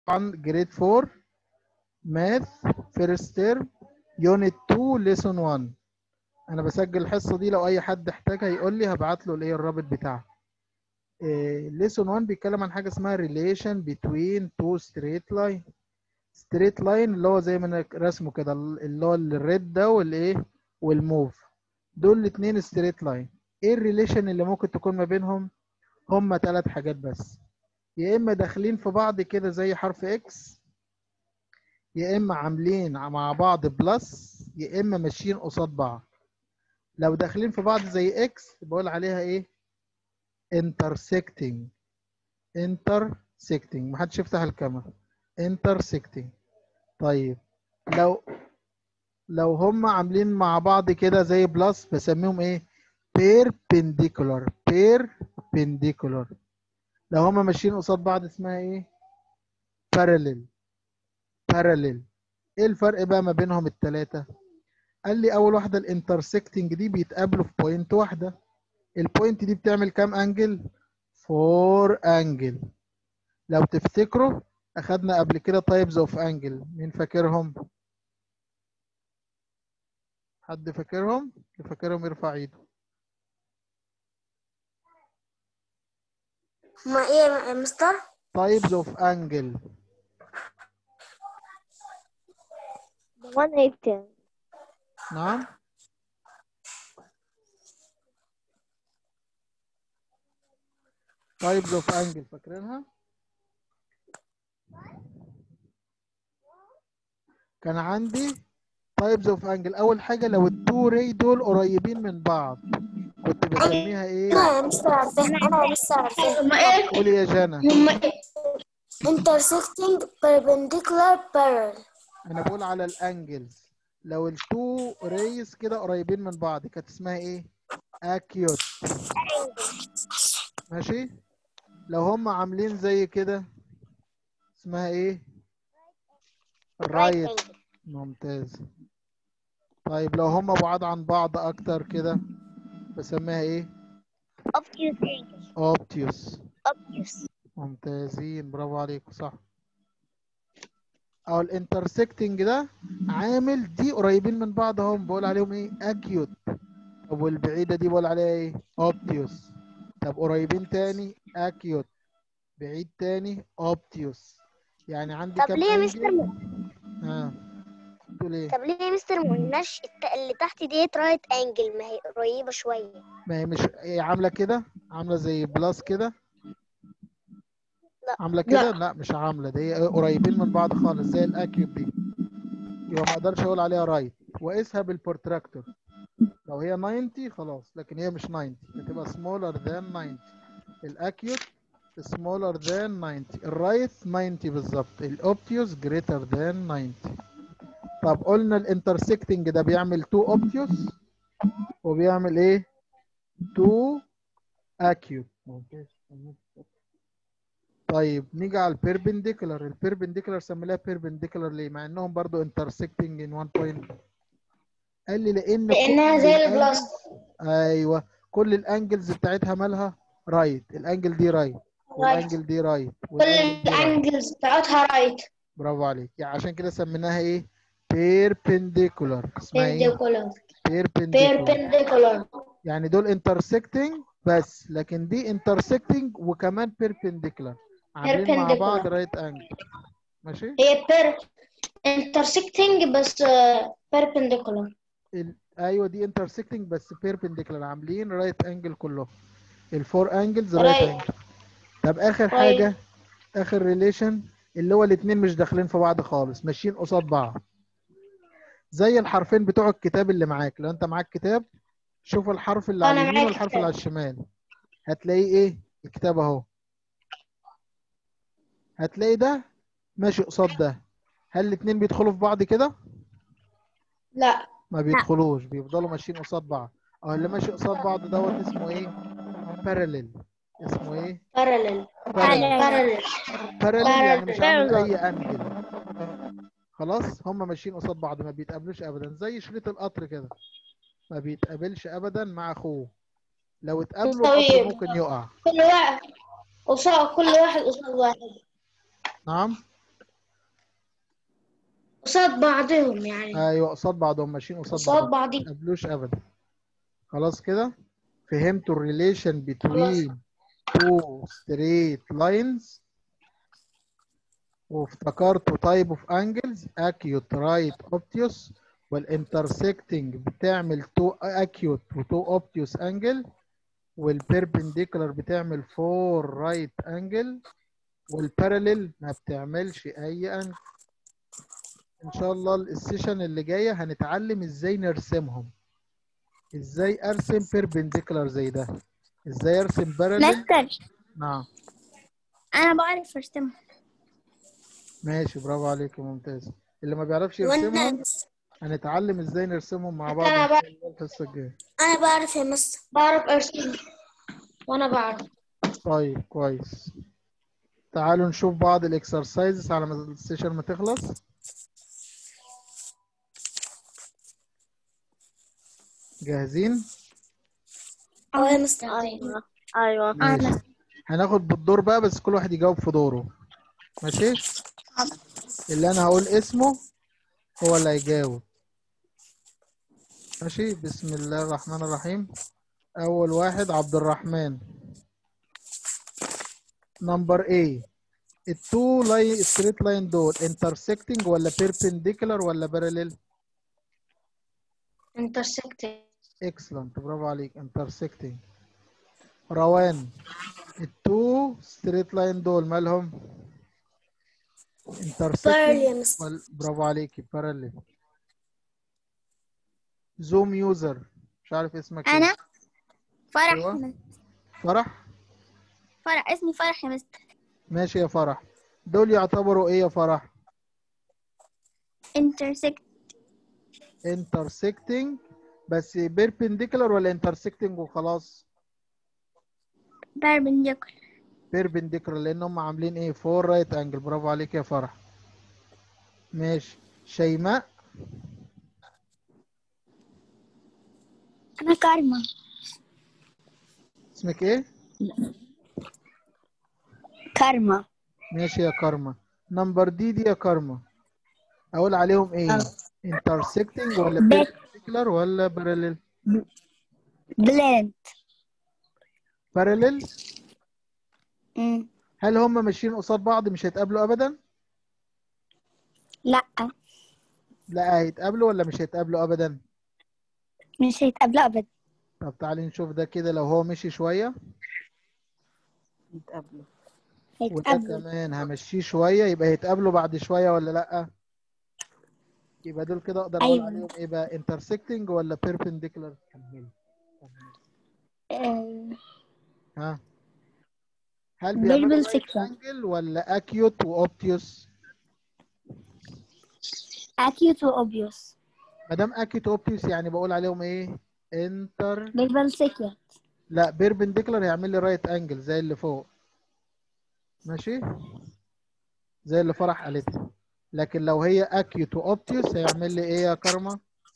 طبعا جريد 4 ماث فيرست تيرم يونت 2 ليسون 1 انا بسجل الحصه دي لو اي حد احتاجها يقول لي هبعت له الايه الرابط بتاعها ليسون 1 بيتكلم عن حاجه اسمها relation between two straight line straight line اللي هو زي ما انا رسمه كده اللي هو الريد ده والايه والموف دول الاثنين ستريت لاين ايه الريليشن اللي ممكن تكون ما بينهم هما ثلاث حاجات بس يا اما داخلين في بعض كده زي حرف اكس يا اما عاملين مع بعض بلس يا اما ماشيين قصاد بعض لو داخلين في بعض زي اكس بقول عليها ايه intersecting intersecting محدش يفتح الكاميرا intersecting طيب لو لو هم عاملين مع بعض كده زي بلس بسميهم ايه perpendicular perpendicular لو هم ماشيين قصاد بعض اسمها ايه parallel parallel ايه الفرق بقى ما بينهم الثلاثه قال لي اول واحده الانترسكتنج دي بيتقابلوا في بوينت واحده البوينت دي بتعمل كام انجل 4 انجل لو تفتكروا اخدنا قبل كده تايبز اوف انجل مين فاكرهم حد فاكرهم اللي فاكرهم يرفع ايده ما ايه يا مستر تايبز اوف انجل 180 نعم تايبز اوف انجل فاكرينها كان عندي تايبز اوف انجل اول حاجه لو التو ري دول قريبين من بعض كنت بسميها ايه انا يا مستر عارفين انا يا مستر عارفين هما ايه قولي يا جنى هما ايه intersecting perpendicular parallel انا بقول على الانجلز لو التو ريز كده قريبين من بعض كانت اسمها ايه اكيوت ماشي لو هم عاملين زي كده اسمها ايه رايت ممتاز طيب لو هم بعاد عن بعض اكتر كده بسميها ايه obtuse angle اوبتيوس obtuse ممتازين برافو عليكم صح او الانترسكتنج ده عامل دي قريبين من بعض اهم بقول عليهم ايه اكيوت طب والبعيده دي بقول عليها ايه اوبتيوس طب قريبين تاني اكيوت بعيد تاني اوبتيوس يعني عندي طب كام ليه يا أنجل؟ مستر م... ها تقول ايه طب ليه يا مستر ما قلناش الت- اللي تحت ديت رايت انجل ما هي قريبة شوية ما هي مش هي عامله كده عامله زي بلس كده لا. عامله كده لا. مش عامله دي قريبين من بعض خالص زي الاكيوب دي يبقى ما اقدرش اقول عليها رايت واقيسها بالبورتراكتور لو هي 90 خلاص لكن هي مش 90 هتبقى smaller than 90 الاكيوت smaller than 90 الرايت 90 بالظبط الاوبتيوس greater than 90 طب قلنا الانترسكتنج ده بيعمل 2 اوبتيوس وبيعمل ايه 2 اكيوت طيب نيجي على البيربنديكولار البيربنديكولار سميناها بيربنديكولار ليه مع انهم برضو intersecting in one point قال لي لان لانها كل زي الأنجل- البلاست ايوه كل الانجلز بتاعتها مالها رايت الانجل دي رايت والانجل دي رايت كل والانجل دي رايت الانجلز بتاعتها رايت برافو عليك يعني عشان كده سميناها ايه بيربنديكولار اسمها ايه بيربنديكولار بيربنديكولار بيربنديكولار يعني دول انترسكتنج بس لكن دي انترسكتنج وكمان بيربنديكولار عاملين مع بعض Perpendicular. رايت انجل ماشي هي بير انترسكتنج بس بيربنديكولار ال... ايوه دي انترسكتنج بس بيربنديكولار عاملين رايت انجل كلهم الفور انجلز رايت Right. انجل طب اخر Right. حاجه اخر ريليشن اللي هو الاثنين مش داخلين في بعض خالص ماشيين قصاد بعض زي الحرفين بتوع الكتاب اللي معاك لو انت معاك كتاب شوف الحرف اللي على أنا اليمين معايا والحرف كتاب. اللي على الشمال هتلاقيه ايه الكتاب اهو هتلاقي ده ماشي قصاد ده هل الاثنين بيدخلوا في بعض كده لا ما بيدخلوش بيفضلوا ماشيين قصاد بعض اه اللي ماشي قصاد بعض دوت اسمه ايه باراليل اسمه ايه بارلل باراليل بارلل باراليل يعني مش عامل Parallel. اي انجل خلاص هم ماشيين قصاد بعض ما بيتقابلوش ابدا زي شريط القطر كده ما بيتقابلش ابدا مع اخوه لو اتقابلوا القطر طيب. ممكن يقع كل واحد قصاد كل واحد قصاد واحد نعم قصاد بعضهم يعني ايوه قصاد بعضهم ماشيين قصاد قصاد بعضهم بعضهم ما يتقابلوش ابدا خلاص كده فهمتوا الريليشن between two straight lines وافتكرتوا type of angles acute right obtuse والintersecting بتعمل two acute و two obtuse angle والperpendicular بتعمل four right angle والباراليل ما بتعملش اي angle ان شاء الله السيشن اللي جايه هنتعلم ازاي نرسمهم ازاي ارسم بيربنديكولار زي ده ازاي ارسم باراليل مستر نعم انا بعرف ارسمها ماشي برافو عليك يا ممتاز اللي ما بيعرفش يرسمهم وانا هنتعلم ازاي نرسمهم مع بعض أنا ان شاء الله الحصه الجايه انا بعرف يا مستر بعرف ارسم وانا بعرف طيب كويس تعالوا نشوف بعض الاكسرسايزز على ما السيشن ما تخلص جاهزين اه يا مستر ايوه ايوه ماشي هناخد بالدور بقى بس كل واحد يجاوب في دوره ماشي اللي انا هقول اسمه هو اللي هيجاوب ماشي بسم الله الرحمن الرحيم اول واحد عبد الرحمن نمبر A التو لاين ستريت لاين دول intersecting ولا perpendicular ولا parallel intersecting excellent برافو عليك intersecting روان التو ستريت لاين دول مالهم Parallel intersecting يا مستر ولا- برافو عليكي parallel زوم يوزر مش عارف اسمك ايه انا فرح أيوة. يا مستر. فرح فرح اسمي فرح يا مستر ماشي يا فرح دول يعتبروا ايه يا فرح intersect intersecting بس perpendicular ولا intersecting وخلاص perpendicular perpendicular لان هم عاملين ايه فور رايت انجل برافو عليك يا فرح ماشي شيماء انا كارما اسمك ايه كارما ماشي يا كارما نمبر دي دي يا كارما اقول عليهم ايه intersecting ولا بيت. perpendicular ولا parallel بلند parallel مم. هل هم ماشيين قصاد بعض مش هيتقابلوا ابدا لا لا هيتقابلوا ولا مش هيتقابلوا ابدا مش هيتقابلوا ابدا طب تعالي نشوف ده كده لو هو مشي شوية وده هيتقابلوا كمان همشيه شوية يبقى هيتقابلوا بعد شوية ولا لأ؟ يبقى دول كده أقدر أقول أيوة. عليهم إيه بقى intersecting ولا perpendicular؟ آه، ها؟ هل بيعملوا بيعمل right سكة. angle ولا acute وobtuse؟ acute و obvious ما دام acute obtuse يعني بقول عليهم إيه؟ inter بيبل سيكوت لا perpendicular هيعمل لي right angle زي اللي فوق ماشي؟ زي اللي فرح قالتها لكن لو هي acute وobtuse هيعمل لي إيه يا كارما؟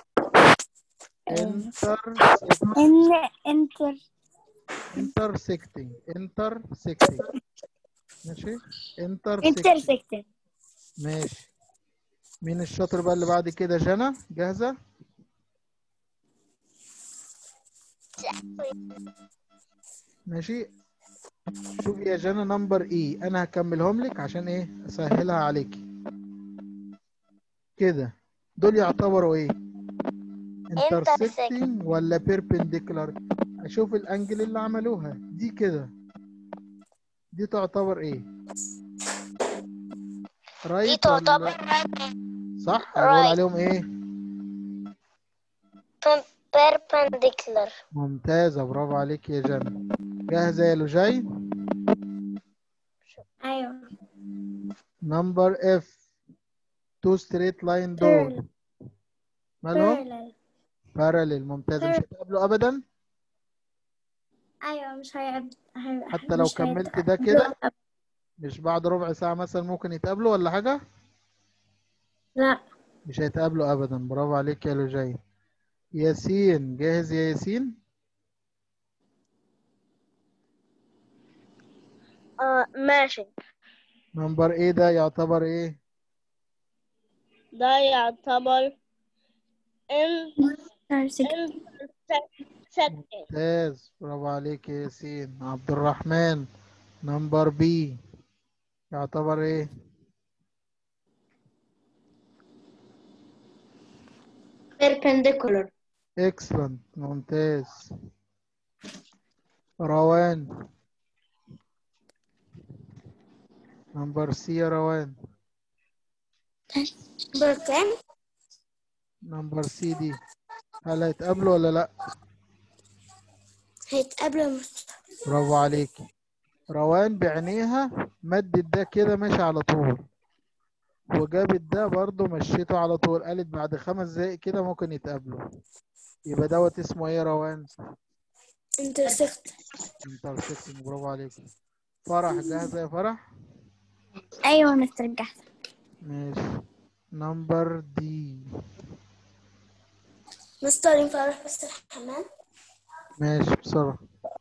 intersecting ان انتر intersecting intersecting ماشي intersecting intersecting ماشي مين الشاطر بقى اللي بعد كده جنى جاهزة ماشي شوفي يا جنى نمبر اي انا هكملهم لك عشان ايه اسهلها عليكي كده دول يعتبروا ايه intersecting ولا perpendicular اشوف الانجل اللي عملوها دي كده دي تعتبر ايه دي رايت تعتبر صح بقول Right. عليهم ايه perpendicular ممتازة برافو عليك يا جنى جاهزة يا لوجاي ايوه نمبر اف تو ستريت لاين دول مالهم parallel باراليل ممتازة مش هيتقابلوا ابدا ايوه مش هيقابل هي... حتى لو مش كملت هيتقابلوا ده كده أبداً. مش بعد ربع ساعة مثلا ممكن يتقابلوا ولا حاجة لا مش هيتقابلوا ابدا برافو عليك يا لوجاي ياسين جاهز يا ياسين اه ماشي نمبر ايه ده يعتبر ايه ده يعتبر intersect intersecting ممتاز برافو عليك يا ياسين عبد الرحمن نمبر بي يعتبر ايه perpendicular اكسلنت ممتاز روان نمبر سي يا روان بركان نمبر سي دي هل هيتقابلوا ولا لا هيتقابلوا يا مستر برافو عليك روان بعينيها مدت ده كده ماشي على طول وجابت ده برضو مشيته على طول قالت بعد خمس دقايق كده ممكن يتقابلوا يبقى دوت اسمه ايه يا روان انترسكت انترسكتنج برافو عليك فرح جاهزة يا فرح أيوة مستر جاهزة ماشي نمبر دي مستر ينفع اروح بس الحمام ماشي بسرعة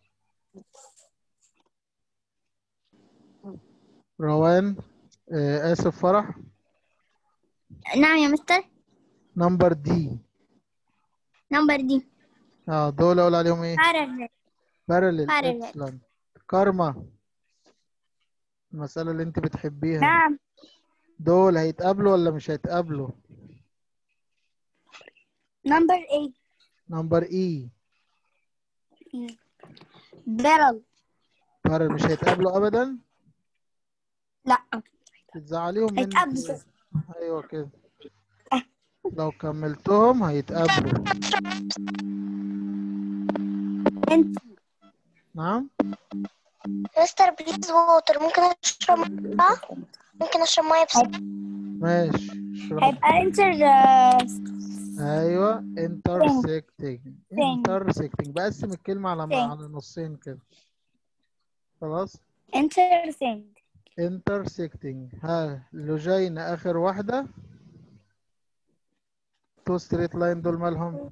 روان آه آسف فرح نعم يا مستر نمبر دي نمبر دي اه دول اقول عليهم ايه parallel بارلل Parallel. اكسلنت كارما المسألة اللي انت بتحبيها نعم دول هيتقابلوا ولا مش هيتقابلوا نمبر 8 نمبر اي barrel بارل مش هيتقابلوا ابدا لا تزعليهم منك هيتقابلوا. ليه؟ ايوه كده لو كملتهم هيتقابلوا انت نعم مستر بليز ووتر ممكن اشرب ميه ممكن اشرب ميه بس ماشي اشرب هيبقى انتر ايوه intersecting intersecting بقسم الكلمة على Thing. على نصين كده خلاص intersect intersecting ها لوجين اخر واحدة تو ستريت لاين دول مالهم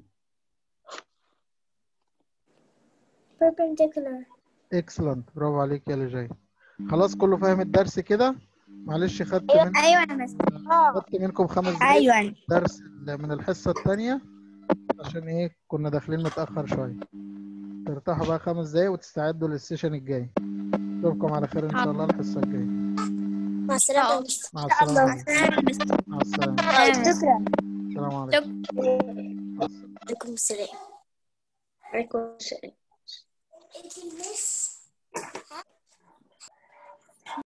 perpendicular اكسلنت برافو عليك يا لوجين خلاص كله فاهم الدرس كده معلش خدت من ايوه يا مستر خدت منكم خمس دقايق ايوه درس ال- من الحصة التانية عشان ايه كنا داخلين متأخر شوية ترتاحوا بقى خمس دقايق وتستعدوا للسيشن الجاي اشوفكم على خير ان شاء الله الحصة الجاية مع السلامة يا مستر مع السلامة يا مستر مع السلامة شكرا السلام عليكم عليكم السلام عليكم السلام انت مس